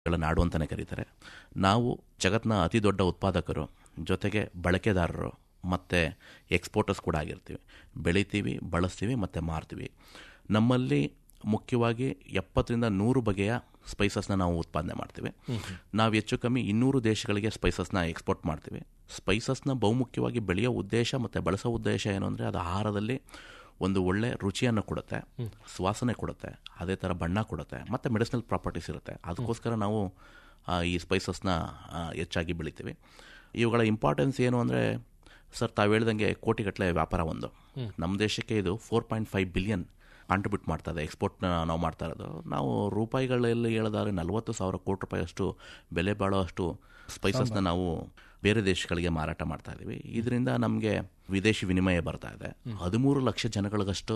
ಗಳ ನಾಡು ಅಂತಲೇ ಕರೀತಾರೆ ನಾವು ಜಗತ್ತಿನ ಅತಿ ದೊಡ್ಡ ಉತ್ಪಾದಕರು ಜೊತೆಗೆ ಬಳಕೆದಾರರು ಮತ್ತು ಎಕ್ಸ್ಪೋರ್ಟರ್ಸ್ ಕೂಡ ಆಗಿರ್ತೀವಿ ಬೆಳಿತೀವಿ ಬಳಸ್ತೀವಿ ಮತ್ತು ಮಾರ್ತೀವಿ ನಮ್ಮಲ್ಲಿ ಮುಖ್ಯವಾಗಿ ಎಪ್ಪತ್ತರಿಂದ ನೂರು ಬಗೆಯ ಸ್ಪೈಸಸ್ನ ನಾವು ಉತ್ಪಾದನೆ ಮಾಡ್ತೀವಿ ನಾವು ಹೆಚ್ಚು ಕಮ್ಮಿ ಇನ್ನೂರು ದೇಶಗಳಿಗೆ ಸ್ಪೈಸಸ್ನ ಎಕ್ಸ್ಪೋರ್ಟ್ ಮಾಡ್ತೀವಿ ಸ್ಪೈಸಸ್ನ ಬಹುಮುಖ್ಯವಾಗಿ ಬೆಳೆಯೋ ಉದ್ದೇಶ ಮತ್ತು ಬಳಸೋ ಉದ್ದೇಶ ಏನು ಅಂದರೆ ಅದು ಆಹಾರದಲ್ಲಿ ಒಂದು ಒಳ್ಳೆ ರುಚಿಯನ್ನು ಕೊಡುತ್ತೆ ಸುವಾಸನೆ ಕೊಡುತ್ತೆ ಅದೇ ಥರ ಬಣ್ಣ ಕೊಡುತ್ತೆ ಮತ್ತು ಮೆಡಿಸಿನಲ್ ಪ್ರಾಪರ್ಟೀಸ್ ಇರುತ್ತೆ ಅದಕ್ಕೋಸ್ಕರ ನಾವು ಆ, ಈ ಸ್ಪೈಸಸ್ನ ಹೆಚ್ಚಾಗಿ ಬೆಳಿತೀವಿ ಇವುಗಳ ಇಂಪಾರ್ಟೆನ್ಸ್ ಏನು ಅಂದರೆ ಸರ್ ತಾವು ಹೇಳ್ದಂಗೆ ಕೋಟಿಗಟ್ಟಲೆ ವ್ಯಾಪಾರ ಒಂದು ನಮ್ಮ ದೇಶಕ್ಕೆ ಇದು four point five billion contribute ಮಾಡ್ತಾ ಇದೆ ಎಕ್ಸ್ಪೋರ್ಟ್ನ ನಾವು ಮಾಡ್ತಾ ಇರೋದು ನಾವು ರೂಪಾಯಿಗಳಲ್ಲಿ ಹೇಳಿದಾದ್ರೆ ನಲವತ್ತು ಸಾವಿರ ಕೋಟಿ ರೂಪಾಯಿ ಅಷ್ಟು ಬೆಲೆ ಬಾಳೋ ಅಷ್ಟು ಸ್ಪೈಸಸ್ನ ನಾವು ಬೇರೆ ದೇಶಗಳಿಗೆ ಮಾರಾಟ ಮಾಡ್ತಾ ಇದ್ದೀವಿ ಇದರಿಂದ ನಮಗೆ ವಿದೇಶಿ ವಿನಿಮಯ ಬರ್ತಾ ಇದೆ ಹದಿಮೂರು ಲಕ್ಷ ಜನಗಳಿಗಷ್ಟು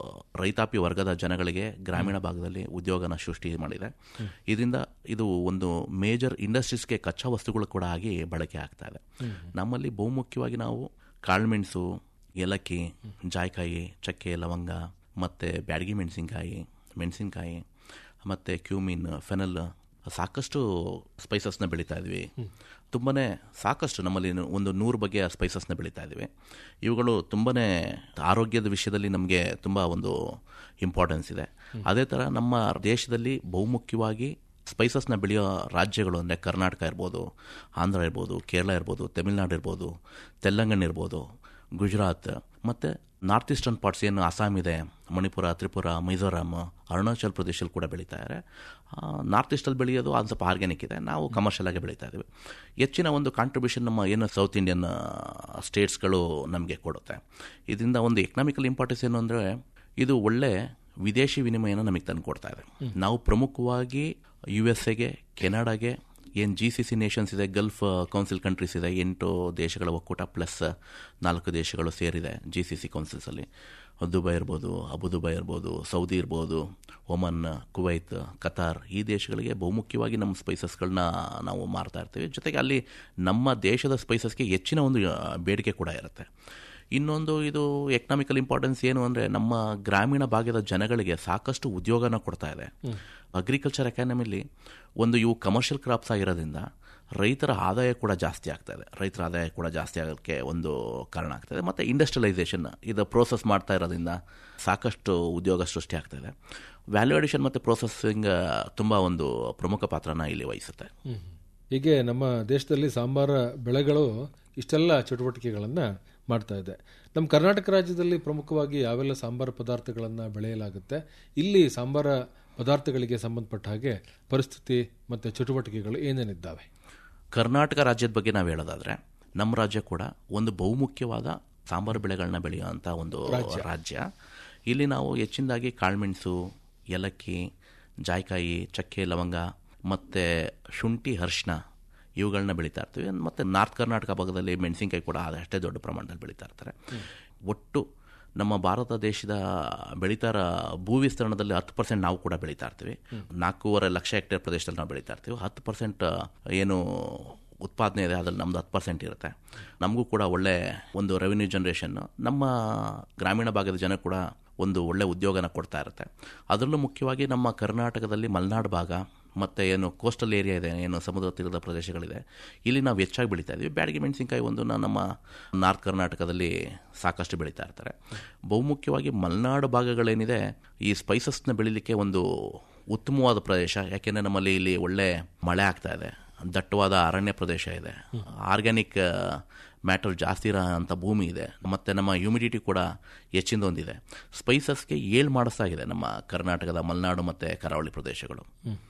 ರೈತಾಪಿ ವರ್ಗದ ಜನಗಳಿಗೆ ಗ್ರಾಮೀಣ ಭಾಗದಲ್ಲಿ ಉದ್ಯೋಗನ ಸೃಷ್ಟಿ ಮಾಡಿದೆ ಇದರಿಂದ ಇದು ಒಂದು ಮೇಜರ್ ಇಂಡಸ್ಟ್ರೀಸ್ಗೆ ಕಚ್ಚಾ ವಸ್ತುಗಳು ಕೂಡ ಆಗಿ ಬಳಕೆ ಆಗ್ತಾ ಇದೆ ನಮ್ಮಲ್ಲಿ ಬಹುಮುಖ್ಯವಾಗಿ ನಾವು ಕಾಳುಮೆಣಸು ಏಲಕ್ಕಿ ಜಾಯ್ಕಾಯಿ ಚಕ್ಕೆ ಲವಂಗ ಮತ್ತು ಬ್ಯಾಡಗಿ ಮೆಣಸಿನ್ಕಾಯಿ ಮೆಣಸಿನ್ಕಾಯಿ ಮತ್ತು ಕ್ಯೂಮಿನ್ ಫೆನಲ್ ಸಾಕಷ್ಟು ಸ್ಪೈಸಸ್ನ ಬೆಳೀತಾ ಇದ್ವಿ ತುಂಬಾ ಸಾಕಷ್ಟು ನಮ್ಮಲ್ಲಿ ಒಂದು ನೂರು ಬಗೆಯ ಸ್ಪೈಸಸ್ನ ಬೆಳೀತಾ ಇದ್ದೀವಿ ಇವುಗಳು ತುಂಬಾ ಆರೋಗ್ಯದ ವಿಷಯದಲ್ಲಿ ನಮಗೆ ತುಂಬ ಒಂದು ಇಂಪಾರ್ಟೆನ್ಸ್ ಇದೆ ಅದೇ ಥರ ನಮ್ಮ ದೇಶದಲ್ಲಿ ಬಹುಮುಖ್ಯವಾಗಿ ಸ್ಪೈಸಸ್ನ ಬೆಳೆಯೋ ರಾಜ್ಯಗಳು ಅಂದರೆ ಕರ್ನಾಟಕ ಇರ್ಬೋದು ಆಂಧ್ರ ಇರ್ಬೋದು ಕೇರಳ ಇರ್ಬೋದು ತಮಿಳ್ನಾಡು ಇರ್ಬೋದು ತೆಲಂಗಾಣ ಇರ್ಬೋದು ಗುಜರಾತ್ ಮತ್ತು ನಾರ್ತ್ ಈಸ್ಟರ್ನ್ ಪಾರ್ಟ್ಸ್ ಏನು ಅಸ್ಸಾಂ ಇದೆ ಮಣಿಪುರ ತ್ರಿಪುರ ಮಿಜೋರಾಮ್ ಅರುಣಾಚಲ್ ಪ್ರದೇಶಲ್ಲಿ ಕೂಡ ಬೆಳೀತಾರೆ ನಾರ್ತ್ ಈಸ್ಟಲ್ಲಿ ಬೆಳೆಯೋದು ಅದು ಸ್ವಲ್ಪ ಆರ್ಗ್ಯಾನಿಕ್ ಇದೆ ನಾವು ಕಮರ್ಷಿಯಲ್ ಆಗಿ ಬೆಳೀತಾ ಇದ್ದೀವಿ ಹೆಚ್ಚಿನ ಒಂದು ಕಾಂಟ್ರಿಬ್ಯೂಷನ್ ನಮ್ಮ ಏನು ಸೌತ್ ಇಂಡಿಯನ್ ಸ್ಟೇಟ್ಸ್ಗಳು ನಮಗೆ ಕೊಡುತ್ತೆ ಇದರಿಂದ ಒಂದು ಎಕನಾಮಿಕಲ್ ಇಂಪಾರ್ಟೆನ್ಸ್ ಏನು ಅಂದರೆ ಇದು ಒಳ್ಳೆ ವಿದೇಶಿ ವಿನಿಮಯನ ನಮಗೆ ತಂದು ಕೊಡ್ತಾ ಇದೆ ನಾವು ಪ್ರಮುಖವಾಗಿ ಯು ಎಸ್ ಎಗೆ ಕೆನಡಾಗೆ ಏನು ಜಿ ಸಿ ಸಿ ನೇಷನ್ಸ್ ಇದೆ ಗಲ್ಫ್ ಕೌನ್ಸಿಲ್ ಕಂಟ್ರೀಸ್ ಇದೆ ಎಂಟು ದೇಶಗಳ ಒಕ್ಕೂಟ ಪ್ಲಸ್ ನಾಲ್ಕು ದೇಶಗಳು ಸೇರಿದೆ ಜಿ ಸಿ ಸಿ ಕೌನ್ಸಿಲ್ಸಲ್ಲಿ ದುಬೈ ಇರ್ಬೋದು ಅಬುದುಬೈ ಇರ್ಬೋದು ಸೌದಿ ಇರ್ಬೋದು ಒಮನ್ ಕುವೈತ್ ಕತಾರ್ ಈ ದೇಶಗಳಿಗೆ ಬಹುಮುಖ್ಯವಾಗಿ ನಮ್ಮ ಸ್ಪೈಸಸ್ಗಳನ್ನ ನಾವು ಮಾರ್ತಾ ಇರ್ತೀವಿ ಜೊತೆಗೆ ಅಲ್ಲಿ ನಮ್ಮ ದೇಶದ ಸ್ಪೈಸಸ್ಗೆ ಹೆಚ್ಚಿನ ಒಂದು ಆ, ಬೇಡಿಕೆ ಕೂಡ ಇರುತ್ತೆ ಇನ್ನೊಂದು ಇದು ಎಕನಾಮಿಕಲ್ ಇಂಪಾರ್ಟೆನ್ಸ್ ಏನು ಅಂದರೆ ನಮ್ಮ ಗ್ರಾಮೀಣ ಭಾಗದ ಜನಗಳಿಗೆ ಸಾಕಷ್ಟು ಉದ್ಯೋಗನ ಕೊಡ್ತಾ ಇದೆ ಅಗ್ರಿಕಲ್ಚರ್ ಎಕಾನಮಿಲಿ ಒಂದು ಇವು ಕಮರ್ಷಿಯಲ್ ಕ್ರಾಪ್ಸ್ ಆಗಿರೋದ್ರಿಂದ ರೈತರ ಆದಾಯ ಕೂಡ ಜಾಸ್ತಿ ಆಗ್ತಾ ಇದೆ ರೈತರ ಆದಾಯ ಕೂಡ ಜಾಸ್ತಿ ಆಗೋಕ್ಕೆ ಒಂದು ಕಾರಣ ಆಗ್ತದೆ ಮತ್ತು ಇಂಡಸ್ಟ್ರಿಯಲೈಸೇಷನ್ ಇದು ಪ್ರೋಸೆಸ್ ಮಾಡ್ತಾ ಇರೋದ್ರಿಂದ ಸಾಕಷ್ಟು ಉದ್ಯೋಗ ಸೃಷ್ಟಿ ಆಗ್ತಾ ಇದೆ ವ್ಯಾಲ್ಯೂ ಅಡಿಷನ್ ಮತ್ತು ಪ್ರೋಸೆಸಿಂಗ್ ತುಂಬ ಒಂದು ಪ್ರಮುಖ ಪಾತ್ರನ ಇಲ್ಲಿ ವಹಿಸುತ್ತೆ ಹೀಗೆ ನಮ್ಮ ದೇಶದಲ್ಲಿ ಸಾಂಬಾರ ಬೆಳೆಗಳು ಇಷ್ಟೆಲ್ಲ ಚಟುವಟಿಕೆಗಳನ್ನು ಮಾಡ್ತಾ ಇದೆ ನಮ್ಮ ಕರ್ನಾಟಕ ರಾಜ್ಯದಲ್ಲಿ ಪ್ರಮುಖವಾಗಿ ಯಾವೆಲ್ಲ ಸಾಂಬಾರ ಪದಾರ್ಥಗಳನ್ನು ಬೆಳೆಯಲಾಗುತ್ತೆ ಇಲ್ಲಿ ಸಾಂಬಾರ ಪದಾರ್ಥಗಳಿಗೆ ಸಂಬಂಧಪಟ್ಟ ಹಾಗೆ ಪರಿಸ್ಥಿತಿ ಮತ್ತು ಚಟುವಟಿಕೆಗಳು ಏನೇನಿದ್ದಾವೆ ಕರ್ನಾಟಕ ರಾಜ್ಯದ ಬಗ್ಗೆ ನಾವು ಹೇಳೋದಾದ್ರೆ ನಮ್ಮ ರಾಜ್ಯ ಕೂಡ ಒಂದು ಬಹುಮುಖ್ಯವಾದ ಸಾಂಬಾರು ಬೆಳೆಗಳನ್ನ ಬೆಳೆಯುವಂಥ ಒಂದು ರಾಜ್ಯ ಇಲ್ಲಿ ನಾವು ಹೆಚ್ಚಿನದಾಗಿ ಕಾಳುಮೆಣಸು ಏಲಕ್ಕಿ ಜಾಯ್ಕಾಯಿ ಚಕ್ಕೆ ಲವಂಗ ಮತ್ತು ಶುಂಠಿ ಅರಿಶಿನ ಇವುಗಳನ್ನ ಬೆಳೀತಾ ಇರ್ತೀವಿ ಮತ್ತು ನಾರ್ತ್ ಕರ್ನಾಟಕ ಭಾಗದಲ್ಲಿ ಮೆಣಸಿನ್ಕಾಯಿ ಕೂಡ ಅದಷ್ಟೇ ದೊಡ್ಡ ಪ್ರಮಾಣದಲ್ಲಿ ಬೆಳೀತಾ ಇರ್ತಾರೆ ಒಟ್ಟು ನಮ್ಮ ಭಾರತ ದೇಶದ ಬೆಳೀತಾ ಇರೋ ಭೂ ವಿಸ್ತರಣದಲ್ಲಿ ಹತ್ತು ಪರ್ಸೆಂಟ್ ನಾವು ಕೂಡ ಬೆಳೀತಾ ಇರ್ತೀವಿ ನಾಲ್ಕೂವರೆ ಲಕ್ಷ ಹೆಕ್ಟೇರ್ ಪ್ರದೇಶದಲ್ಲಿ ನಾವು ಬೆಳೀತಾ ಇರ್ತೀವಿ ಹತ್ತು ಪರ್ಸೆಂಟ್ ಏನು ಉತ್ಪಾದನೆ ಇದೆ ಅದ್ರಲ್ಲಿ ನಮ್ದು ಹತ್ತು ಪರ್ಸೆಂಟ್ ಇರುತ್ತೆ ನಮಗೂ ಕೂಡ ಒಳ್ಳೆ ಒಂದು ರೆವಿನ್ಯೂ ಜನ್ರೇಷನ್ ನಮ್ಮ ಗ್ರಾಮೀಣ ಭಾಗದ ಜನ ಕೂಡ ಒಂದು ಒಳ್ಳೆ ಉದ್ಯೋಗನ ಕೊಡ್ತಾ ಇರುತ್ತೆ ಅದರಲ್ಲೂ ಮುಖ್ಯವಾಗಿ ನಮ್ಮ ಕರ್ನಾಟಕದಲ್ಲಿ ಮಲೆನಾಡು ಭಾಗ ಮತ್ತು ಏನು ಕೋಸ್ಟಲ್ ಏರಿಯಾ ಇದೆ ಏನು ಸಮುದ್ರ ತೀರದ ಪ್ರದೇಶಗಳಿದೆ ಇಲ್ಲಿ ನಾವು ಹೆಚ್ಚಾಗಿ ಬೆಳೀತಾ ಇದ್ದೀವಿ ಬ್ಯಾಡಗಿ ಮೆಣಸಿನ್ಕಾಯಿ ಒಂದು ನಮ್ಮ ನಾರ್ತ್ ಕರ್ನಾಟಕದಲ್ಲಿ ಸಾಕಷ್ಟು ಬೆಳೀತಾ ಇರ್ತಾರೆ ಬಹುಮುಖ್ಯವಾಗಿ ಮಲೆನಾಡು ಭಾಗಗಳೇನಿದೆ ಈ ಸ್ಪೈಸಸ್ನ ಬೆಳಿಲಿಕ್ಕೆ ಒಂದು ಉತ್ತಮವಾದ ಪ್ರದೇಶ ಯಾಕೆಂದರೆ ನಮ್ಮಲ್ಲಿ ಇಲ್ಲಿ ಒಳ್ಳೆ ಮಳೆ ಆಗ್ತಾ ಇದೆ ದಟ್ಟವಾದ ಅರಣ್ಯ ಪ್ರದೇಶ ಇದೆ ಆರ್ಗ್ಯಾನಿಕ್ ಮ್ಯಾಟರ್ ಜಾಸ್ತಿ ಇರೋ ಅಂಥ ಭೂಮಿ ಇದೆ ಮತ್ತು ನಮ್ಮ ಹ್ಯೂಮಿಡಿಟಿ ಕೂಡ ಹೆಚ್ಚಿಂದ ಹೊಂದಿದೆ ಸ್ಪೈಸಸ್ಗೆ ಏಳು ಮಾಡಿಸ್ತಾಗಿದೆ ನಮ್ಮ ಕರ್ನಾಟಕದ ಮಲೆನಾಡು ಮತ್ತು ಕರಾವಳಿ ಪ್ರದೇಶಗಳು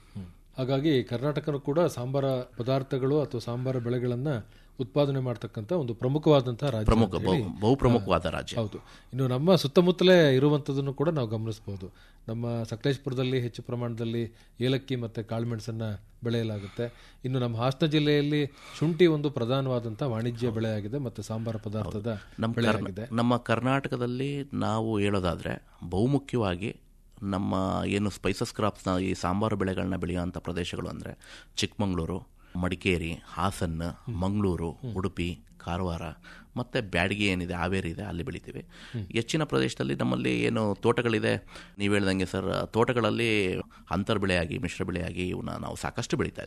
ಹಾಗಾಗಿ ಕರ್ನಾಟಕನೂ ಕೂಡ ಸಾಂಬಾರ ಪದಾರ್ಥಗಳು ಅಥವಾ ಸಾಂಬಾರ ಬೆಳೆಗಳನ್ನು ಉತ್ಪಾದನೆ ಮಾಡ್ತಕ್ಕಂಥ ಒಂದು ಪ್ರಮುಖವಾದಂತಹ ರಾಜ್ಯ ಪ್ರಮುಖ ಅಂತ ಬಹು ಹೇಳಿ ಬಹು ಪ್ರಮುಖವಾದ ರಾಜ್ಯ ಹೌದು ಇನ್ನು ನಮ್ಮ ಸುತ್ತಮುತ್ತಲೇ ಇರುವಂಥದ್ದನ್ನು ಕೂಡ ನಾವು ಗಮನಿಸಬಹುದು ನಮ್ಮ ಸಕಲೇಶ್ಪುರದಲ್ಲಿ ಹೆಚ್ಚು ಪ್ರಮಾಣದಲ್ಲಿ ಏಲಕ್ಕಿ ಮತ್ತು ಕಾಳುಮೆಣಸನ್ನ ಬೆಳೆಯಲಾಗುತ್ತೆ ಇನ್ನು ನಮ್ಮ ಹಾಸನ ಜಿಲ್ಲೆಯಲ್ಲಿ ಶುಂಠಿ ಒಂದು ಪ್ರಧಾನವಾದಂತಹ ವಾಣಿಜ್ಯ ಬೆಳೆಯಾಗಿದೆ ಮತ್ತು ಸಾಂಬಾರ ಪದಾರ್ಥದ ನಮ್ಮ ಬೆಳೆಯಾಗಿದೆ ಕರ್ನ- ನಮ್ಮ ಕರ್ನಾಟಕದಲ್ಲಿ ನಾವು ಹೇಳೋದಾದರೆ ಬಹುಮುಖ್ಯವಾಗಿ ನಮ್ಮ ಏನು ಸ್ಪೈಸಸ್ ಕ್ರಾಪ್ಸ್ನ ಈ ಸಾಂಬಾರು ಬೆಳೆಗಳನ್ನ ಬೆಳೆಯುವಂಥ ಪ್ರದೇಶಗಳು ಅಂದರೆ ಚಿಕ್ಕಮಗಳೂರು ಮಡಿಕೇರಿ ಹಾಸನ ಮಂಗಳೂರು ಉಡುಪಿ ಕಾರವಾರ ಮತ್ತು ಬ್ಯಾಡಗಿ ಏನಿದೆ ಹಾವೇರಿ ಇದೆ ಅಲ್ಲಿ ಬೆಳಿತೀವಿ ಹೆಚ್ಚಿನ ಪ್ರದೇಶದಲ್ಲಿ ನಮ್ಮಲ್ಲಿ ಏನು ತೋಟಗಳಿದೆ ನೀವು ಹೇಳ್ದಂಗೆ ಸರ್ ತೋಟಗಳಲ್ಲಿ ಅಂತರ್ ಬೆಳೆಯಾಗಿ ಮಿಶ್ರ ಬೆಳೆಯಾಗಿ ಇವನ್ನ ನಾವು ಸಾಕಷ್ಟು ಬೆಳೀತಾ ಇದ್ದೀವಿ